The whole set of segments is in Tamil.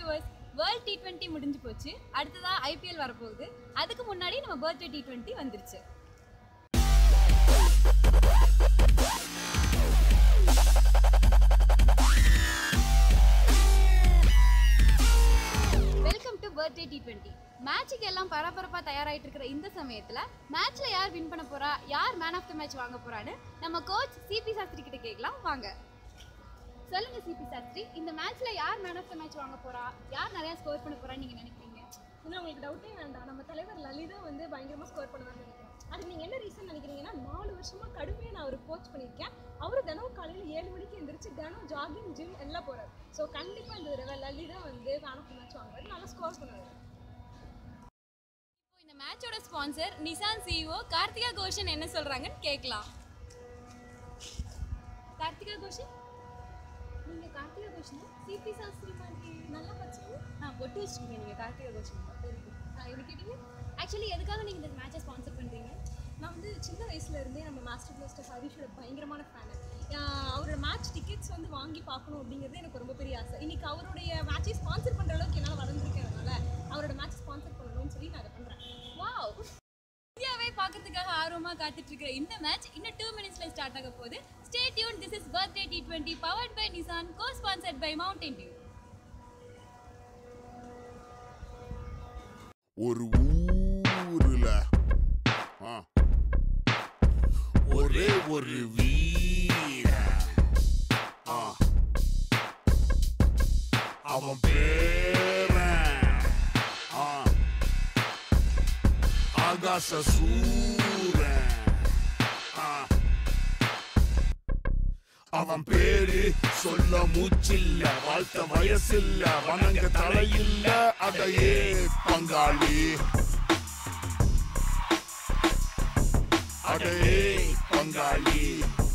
வியூவர்ஸ் வேர்ல்ட் டி டுவெண்ட்டி முடிஞ்சு போச்சு அடுத்ததா ஐபிஎல் வரப்போகுது அதுக்கு முன்னாடி நம்ம பர்த்டே டி டுவெண்ட்டி வந்துருச்சு welcome to birthday T twenty மேட்சுக்கு எல்லாம் பரபரப்பாக தயாராகிட்டு இருக்கிற இந்த சமயத்தில் மேட்ச்சில் யார் வின் பண்ண போறா யார் மேன் ஆஃப் த மேட்ச் வாங்க போறான்னு நம்ம கோச் சிபி சாஸ்திரி கிட்ட கேட்கலாம் வாங்க சொல்லுங்க சிபி சாஸ்திரி இந்த மேட்ச்ல யார் மேன் ஆஃப் த மேட்ச் வாங்க போறா யார் நிறைய ஸ்கோர் பண்ண போறான்னு நீங்க நினைக்கிறீங்க இன்னும் உங்களுக்கு டவுட்டே வேண்டாம் நம்ம தலைவர் லலிதா வந்து பயங்கரமாக ஸ்கோர் பண்ணுவான்னு நினைக்கிறேன் அதுக்கு நீங்கள் என்ன ரீசன் நினைக்கிறீங்கன்னா நாலு வருஷமாக கடுமையாக நான் அவர் கோச் பண்ணியிருக்கேன் அவர் தினம் காலையில் ஏழு மணிக்கு எந்திரிச்சு தினம் ஜாகிங் ஜிம் எல்லாம் போகிறார் ஸோ கண்டிப்பாக இந்த தடவை லலிதா வந்து மேன் ஆஃப் மேட்ச் வாங்குவார் நல்லா ஸ்கோர் பண்ணுவார் இப்போ இந்த மேட்சோட sponsor Nissan CEO Carlos Ghosn என்ன சொல்றாங்கன்னு கேட்கலாம் கார்த்திகா கோஷன் நீங்கள் கார்த்திகா கோஷன் சிபி சாஸ்திரி மாதிரி நல்லா படிச்சீங்க நான் பொட்டு வச்சிருக்கீங்க நீங்க கார்த்திகா கோஷன் வெரி குட் நான் எப்படி கேட்டீங்க ஆக்சுவலி எதுக்காக நீங்க இந்த மேட்சை ஸ்பான்சர் பண்றீங்க நான் வந்து சின்ன வயசுல இருந்தே நம்ம மாஸ்டர் பிளாஸ்டர் ஹரிஷோட பயங்கரமான ஃபேனு அவரோட மேட்ச் டிக்கெட்ஸ் வந்து வாங்கி பார்க்கணும் அப்படிங்கிறது எனக்கு ரொம்ப பெரிய ஆசை இன்னைக்கு அவருடைய மேட்சை ஸ்பான்சர் பண்ணுற அளவுக்கு என்னால் வளர்ந்துருக்கேன் அதனால அவரோட மேட்ச் ஸ்பான்சர் பண்ணணும்னு சொல்லி நான் அதை பண்ணுறேன் வாவ் இந்தியாவை பார்க்கறதுக்காக ஆர்வமா காத்துட்டு இருக்கிற இந்த மேட்ச் இன்னும் டூ மினிட்ஸ்ல ஸ்டார்ட் ஆக போகுது stay tuned this is birthday T twenty powered by Nissan cosponsored by Mountain Dew ஒரு ஊருல ஆ, ஒரே ஒரு வீர ஆ, அவன் பேரன் ஆ, ஆகாச சூரன் ஆ, அவன் பேரு சொல்ல மூச்சில்ல வாழ்த்த வயசில்ல வணங்க தலையில்ல அதையே பங்காளி அடையே பங்காளி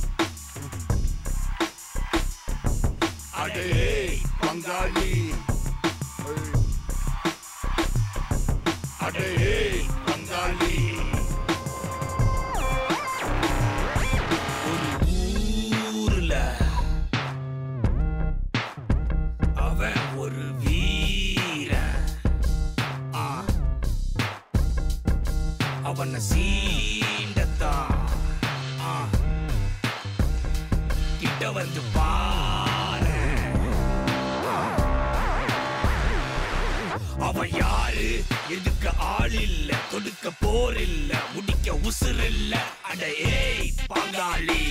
அடையே பங்காளி அடையே பங்காளி ஒரு ஊர்ல அவன் ஒரு வீரன் ஆ. அவனை சீண்டத்தான் ஆ. கிட்ட வந்து பாரு அவன் யாரு எதுக்க ஆள் இல்ல கொடுக்க போர் இல்ல முடிக்க உசுர் இல்ல அட ஏய் பங்காளி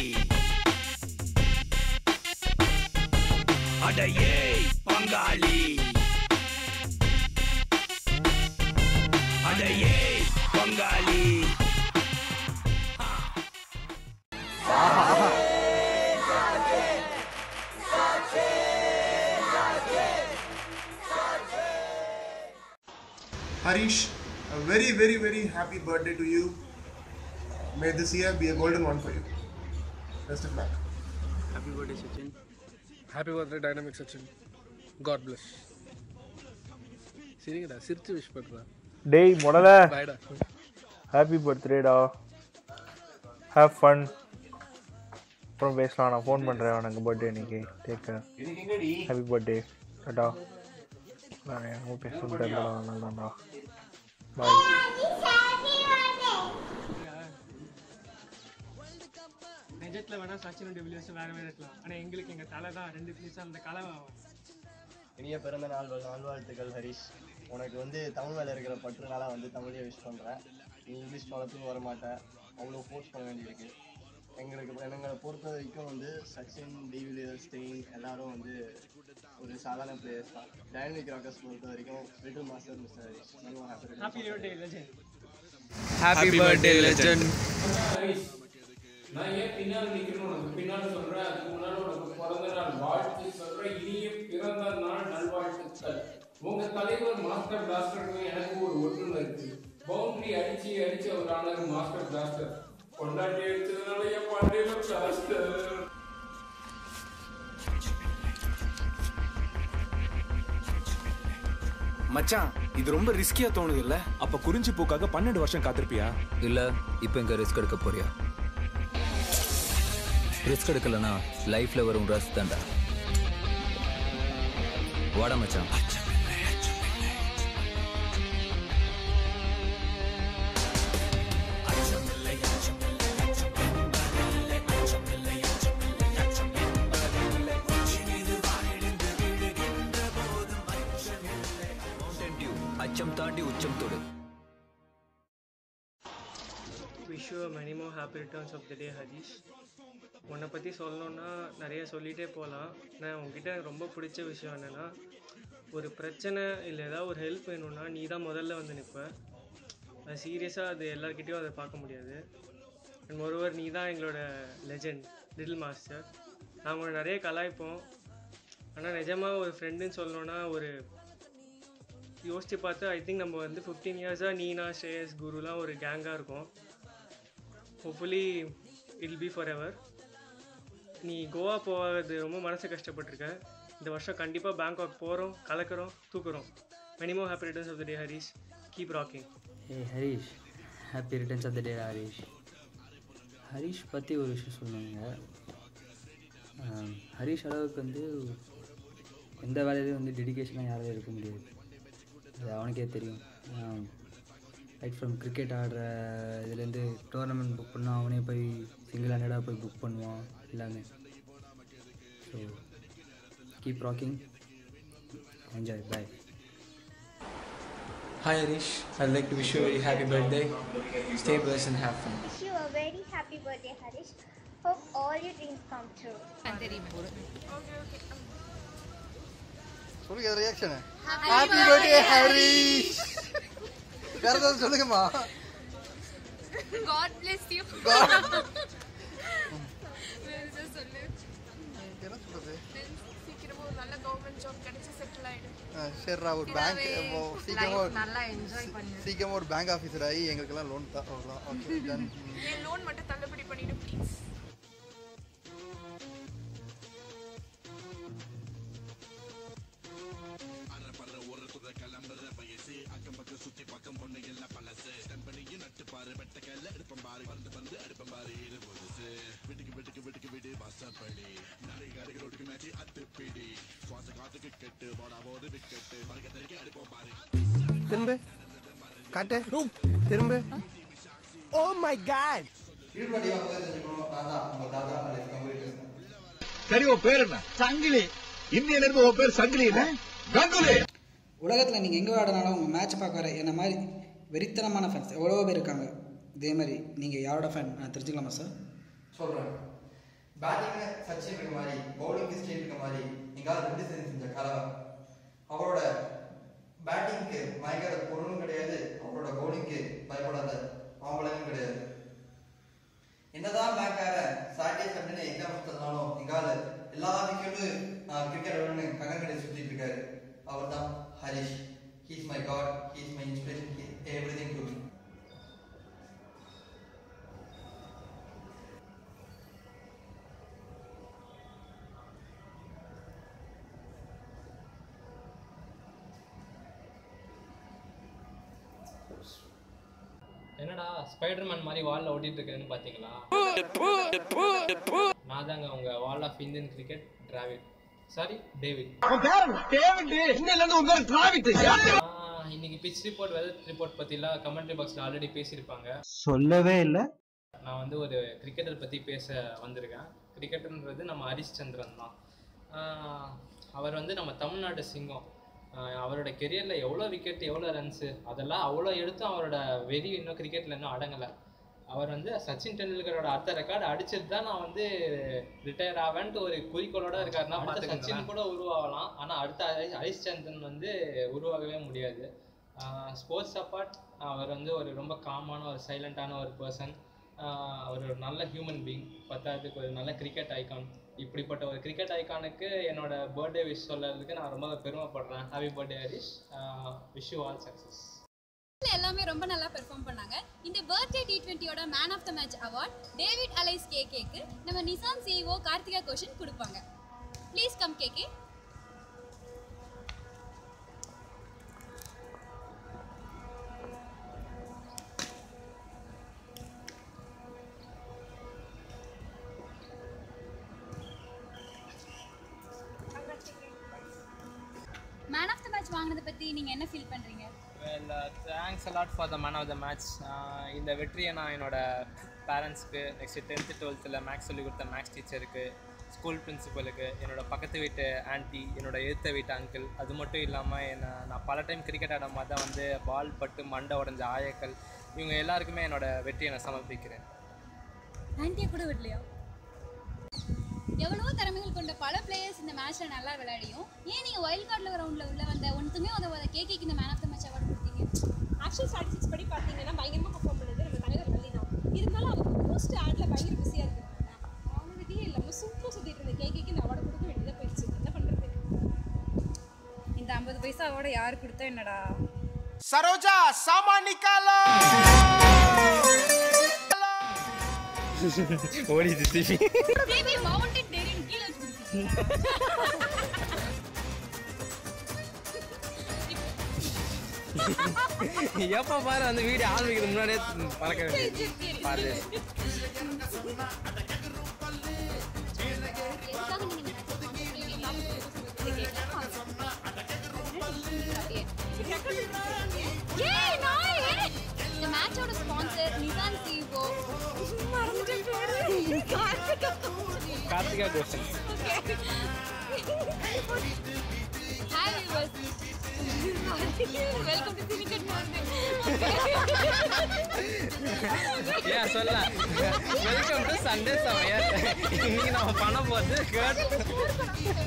அட ஏய் பங்காளி அட ஏய் பங்காளி Harish, a very, very, very happy birthday to you. May this year be a golden one for you. Best of luck. Happy birthday, Sachin. Happy birthday dynamic Sachin god bless சரிங்கடா சிரிச்சு விஷ் பண்ணுறா டேய் முதல்ல பாய்டா ஹாப்பி பர்த்டேடா ஹேவ் ஃபன் அப்புறம் பேசலாம் நான் ஃபோன் பண்ணுறேன் உனக்கு பர்த்டே இன்னைக்கு டேக் ஹாப்பி பர்த்டே டாடா நான் எங்கே பேசணும் தெரியல நல்லாண்டா பாய் நிஜத்தில் வேணா சச்சினும் டெபிலியர்ஸும் வேற வேற இருக்கலாம் ஆனால் எங்களுக்கு எங்கள் தலை தான் ரெண்டு பீஸாக அந்த கலவை இனிய பிறந்த நாள் வாழ்- நல்வாழ்த்துக்கள் ஹரிஷ் உனக்கு வந்து தமிழ் மேலே இருக்கிற பற்றுனால வந்து தமிழே விஷ் பண்ணுறேன் நீ இங்கிலீஷ் வளர்த்தும் வர மாட்டேன் அவ்வளோ ஃபோர்ஸ் பண்ண வேண்டியிருக்கு எங்களுக்கு எங்களை பொறுத்த வரைக்கும் வந்து சச்சின் டிவிலியர் ஸ்டெயின் எல்லாரும் வந்து ஒரு சாதாரண பிளேயர்ஸ் தான் டைனமிக் ராக்கர்ஸ் பொறுத்த வரைக்கும் லிட்டில் மாஸ்டர் மிஸ்டர் ஹரிஷ் நல்லா happy birthday legend happy birthday legend நான் ஏன் பின்னாடி நிக்கிறேன்னு உனக்கு பின்னாடி சொல்றேன் அதுக்கு முன்னாடி உனக்கு பிறந்த நாள் வாழ்த்து சொல்றேன் இனிய பிறந்த நாள் நல்வாழ்த்துக்கள் உங்க தலைவர் மாஸ்டர் பிளாஸ்டருக்கு எனக்கு ஒரு ஒற்றுமை இருக்கு பவுண்டரி அடிச்சு அடிச்சு அவர் ஆனாரு மாஸ்டர் பிளாஸ்டர் கொண்டாட்டி அடிச்சதுனால என் பண்டிகை பிளாஸ்டர் மச்சான் இது ரொம்ப ரிஸ்கியா தோணுது இல்ல அப்ப குறிஞ்சி பூக்காக பன்னெண்டு வருஷம் காத்திருப்பியா இல்ல இப்போ இங்க ரிஸ்க் எடுக்க போறியா ரிஸ்க் எடுக்கலனா லைஃப்ல வரும் ரஸ் தாண்டா வாடா மச்சான் உச்சம் தாண்டி உச்சம் தொடு wish you many more happy returns of the day Harish உன்னை பற்றி சொல்லணுன்னா நிறைய சொல்லிகிட்டே போகலாம் நான் உங்ககிட்ட எனக்கு ரொம்ப பிடிச்ச விஷயம் என்னென்னா ஒரு பிரச்சனை இல்லை ஏதாவது ஒரு ஹெல்ப் வேணும்னா நீ தான் முதல்ல வந்து நிற்ப அது சீரியஸாக அது எல்லாருக்கிட்டேயும் அதை பார்க்க முடியாது அண்ட் ஒருவர் நீ தான் எங்களோட லெஜெண்ட் லிட்டில் மாஸ்டர் நாங்கள் நிறைய கலாய்ப்போம் ஆனால் நிஜமாக ஒரு ஃப்ரெண்டுன்னு சொல்லணுன்னா ஒரு யோசித்து பார்த்து ஐ திங்க் நம்ம வந்து ஃபிஃப்டீன் இயர்ஸாக நீனா ஸ்ரேயஸ் குருலாம் ஒரு கேங்காக இருக்கோம் hopefully I'll be forever நீ கோவா போகாது ரொம்ப மனசு கஷ்டப்பட்டிருக்க இந்த வருஷம் கண்டிப்பாக பேங்காக் போகிறோம் கலக்கிறோம் தூக்குறோம் many more happy returns of the day Harish keep rocking ஏய் Harish happy returns of the day Harish Harish பற்றி ஒரு விஷயம் சொன்னாங்க ஆம், ஹரிஷ் அளவுக்கு வந்து எந்த வேலையிலையும் வந்து டெடிகேஷனாக யாராலையும் இருக்க முடியாது அது அவனுக்கே தெரியும் ரைட் ஃப்ரம் கிரிக்கெட் ஆடுற இதுலேருந்து டோர்னமெண்ட் புக் பண்ணால் அவனே போய் சிங்கிள் ஹேண்டடாக போய் புக் பண்ணுவான் எல்லாமே so keep rocking enjoy bye Hi Harish, I'd like to wish you a very happy birthday. Stay blessed and have fun. Wish you a very happy birthday, Harish. Hope all your dreams come true. சொல்லுங்க reaction Happy happy birthday, birthday Harish வேற ஏதாவது சொல்லுங்கம்மா God bless you. God. வேற ஏதாவது சொல்லு. என்ன சொல்றது சீக்கிரமா ஒரு நல்ல கவர்மெண்ட் ஜாப் கிடைச்சு செட்டில் ஆயிடு ஆ, சரிடா ஒரு பேங்க் இதாவே சீக்கிரமா life நல்லா enjoy பண்ணு. சீக்கிரமா ஒரு பேங்க் ஆஃபீஸர் ஆகி எங்களுக்கெல்லாம் லோன் தான் அவ்வளோதான் ஓகே டன் என் லோன் மட்டும் தள்ளுபடி பண்ணிடு ப்ளீஸ் திரும்ப காட்டு திரும்ப ஓ மை காட் சரி உன் பேர் என்ன சங்கிலி இன்னையில இருந்து உன் பேர் சங்கிலி இல்ல கங்குலி உலகத்தில் நீங்கள் எங்கே விளையாடினாலும் உங்கள் மேட்ச் பார்க்க வர என்ன மாதிரி வெறித்தனமான ஃபேன்ஸ் எவ்வளோ பேர் இருக்காங்க இதே மாதிரி நீங்கள் யாரோட ஃபேன் நான் தெரிஞ்சுக்கலாமா சார் சொல்றேன் பேட்டிங்ல சச்சின் இருக்க மாதிரி பவுலிங்க்கு ஸ்டேட் இருக்க மாதிரி எங்காவது ரெண்டு சேர்ந்து செஞ்ச கலவை அவரோட பேட்டிங்க்கு மயக்காத பொருளும் கிடையாது அவரோட பவுலிங்க்கு பயப்படாத ஆம்பளையும் கிடையாது என்னதான் பேங்கார சாட்டர்டே சண்டே எக்ஸாம் தந்தாலும் எங்கால எல்லா விக்கெட்டும் கிரிக்கெட் விளையாண்டு கங்கன் கடை சுத்திட்டு இருக்காரு அவர் தான் Harish he's my god he's my inspiration everything to me என்னடா ஸ்பைடர்மேன் மாதிரி வால்ல ஓட்டிட்டு இருக்கேன்னு பாத்தீங்களா நான் தாங்க உங்க wall of Indian cricket Dravid sorry David ஆ, இன்னைக்கு பிச் ரிப்போர்ட் வெதர் ரிப்போர்ட் பத்திலாம் கமெண்ட்ரி பாக்ஸ்ல ஆல்ரெடி பேசியிருப்பாங்க சொல்லவே இல்லை நான் வந்து ஒரு கிரிக்கெட்டர் பற்றி பேச வந்திருக்கேன் கிரிக்கெட்டர்ன்றது நம்ம ஹரிஷ்சந்திரன் தான் ஆஹ் அவர் வந்து நம்ம தமிழ்நாடு சிங்கம் ஆஹ் அவரோட கெரியரில் எவ்வளோ விக்கெட் எவ்வளோ ரன்ஸு அதெல்லாம் அவ்வளோ எடுத்தும் அவரோட வெறி இன்னும் கிரிக்கெட்டில் இன்னும் அடங்கலை அவர் வந்து சச்சின் டெண்டுல்கரோட அடுத்த ரெக்கார்டு அடிச்சிட்டு தான் நான் வந்து ரிட்டையர் ஆவேன்ட்டு ஒரு குறிக்கோளோட இருக்காருன்னா அடுத்த சச்சின் கூட உருவாகலாம் ஆனால் அடுத்த ஹரி- ஹரிஷ்சந்திரன் வந்து உருவாகவே முடியாது ஸ்போர்ட்ஸ் அப்பார்ட் அவர் வந்து ஒரு ரொம்ப காமான ஒரு சைலண்டான ஒரு பர்சன் அவர் ஒரு நல்ல ஹியூமன் பீங் பத்தாவதுக்கு ஒரு நல்ல கிரிக்கெட் ஐகான் இப்படிப்பட்ட ஒரு கிரிக்கெட் ஐகானுக்கு என்னோட பர்த்டே விஷ் சொல்றதுக்கு நான் ரொம்ப பெருமைப்படுறேன் happy birthday Harish wish you all success எல்லாமே ரொம்ப நல்லா பெர்ஃபார்ம் பண்ணாங்க இந்த பர்த்டே டி டுவெண்ட்டியோட man of the match award David alias கேகேக்கு நம்ம நிசான் சிஇஓ கார்த்திகா கோஷன் கொடுப்பாங்க please come KK man of the match வாங்கினதை பத்தி நீங்க என்ன ஃபீல் பண்றீங்க well thanks a lot for the man of the match இந்த வெற்றியை நான் என்னோட பேரண்ட்ஸ்க்கு நெக்ஸ்ட் டென்த்து டுவெல்த்தில் மேக்ஸ் சொல்லிக் கொடுத்த மேக்ஸ் டீச்சருக்கு ஸ்கூல் பிரின்சிபலுக்கு என்னோட பக்கத்து வீட்டு ஆன்ட்டி என்னோட எழுத்த வீட்டு அங்கிள் அது மட்டும் இல்லாமல் என்ன நான் பல டைம் கிரிக்கெட் ஆடும் போது தான் வந்து பால் பட்டு மண்டை உடஞ்ச ஆயக்கள் இவங்க எல்லாருக்குமே என்னோட வெற்றியை நான் சமர்ப்பிக்கிறேன் ஆன்ட்டியை கூட விடலையா எவ்வளவோ திறமைகள் கொண்ட பல பிளேயர்ஸ் இந்த மேட்ச்ல நல்லா விளையாடியும் ஏன் நீங்க வைல்ட் கார்டில் ரவுண்ட்ல உள்ள வந்த ஒன்றுமே உதவாத கேகேக்கு இந்த man of the match award கொடுத்தீங்க ஆக்சுவல் ஸ்டாட்டிஸ்டிக்ஸ் படி பார்த்தீங்கன்னா பயங்கரமாக பர்ஃபார்ம் பண்ணது நம்ம தலைவர் வள்ளி தான் இருந்தாலும் அவங்க போஸ்ட் ஆட்ல பயங்கர பிஸியாக இருக்கிறாங்க அவங்க விதியே இல்லாமல் சும்மா சுற்றிட்டு இருந்த கேக்கு இந்த அவார்டு கொடுக்க வேண்டியதாக போயிடுச்சு என்ன பண்ணுறது இந்த ஐம்பது பைசாவோட யார் கொடுத்தா என்னடா சரோஜா சாமா நிக்காலோ ஓடிது டிவி டிவி மவுண்டன் டெரின் கீழே வச்சு எப்போ பாரு அந்த வீடியோ ஆரம்பிக்கிறது முன்னாடியே பறக்க வேண்டியது பாரு ஏய் நாயே இந்த மேட்சோட ஸ்பான்சர் நிசான் சிஓ மறந்துட்டேன் பேரு Carlos Ghosn hi viewers welcome to Cinecut ஏன் சொல்ல வெல்கம் டு சண்டே சமையல் இன்னைக்கு நம்ம பண்ண போகிறது கேர்ட்